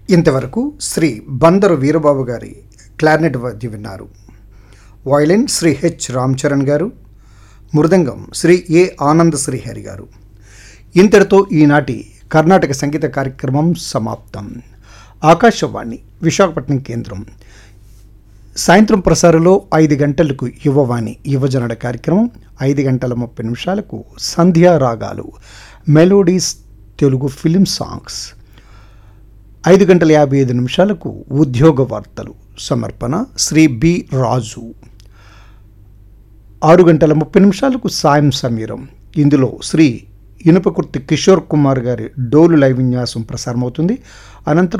ఇంతవరకు శ్రీ బందరు వీరబాబు గారి క్లారినెట్ వాద్యం విన్నారు వయలిన్ శ్రీ హెచ్ రామ్ చరణ్ గారు మృదంగం శ్రీ ఏ ఆనంద్ శ్రీహరి గారు ఇంతటితో ఈనాటి కర్ణాటక సంగీత కార్యక్రమం సమాప్తం ఆకాశవాణి విశాఖపట్నం కేంద్రం సాయంత్రం ప్రసారంలో ఐదు గంటలకు యువవాణి యువజనుల కార్యక్రమం ఐదు గంటల ముప్పై నిమిషాలకు సంధ్యా రాగాలు మెలోడీస్ తెలుగు ఫిలిం సాంగ్స్ ఐదు గంటల యాభై ఐదు నిమిషాలకు ఉద్యోగ వార్తలు సమర్పణ శ్రీ బి రాజు ఆరు గంటల ముప్పై నిమిషాలకు సాయం సమీరం ఇందులో శ్రీ ఇనుపకుర్తి కిషోర్ కుమార్ గారి డోలు లైవ్ విన్యాసం ప్రసారమవుతుంది అనంతరం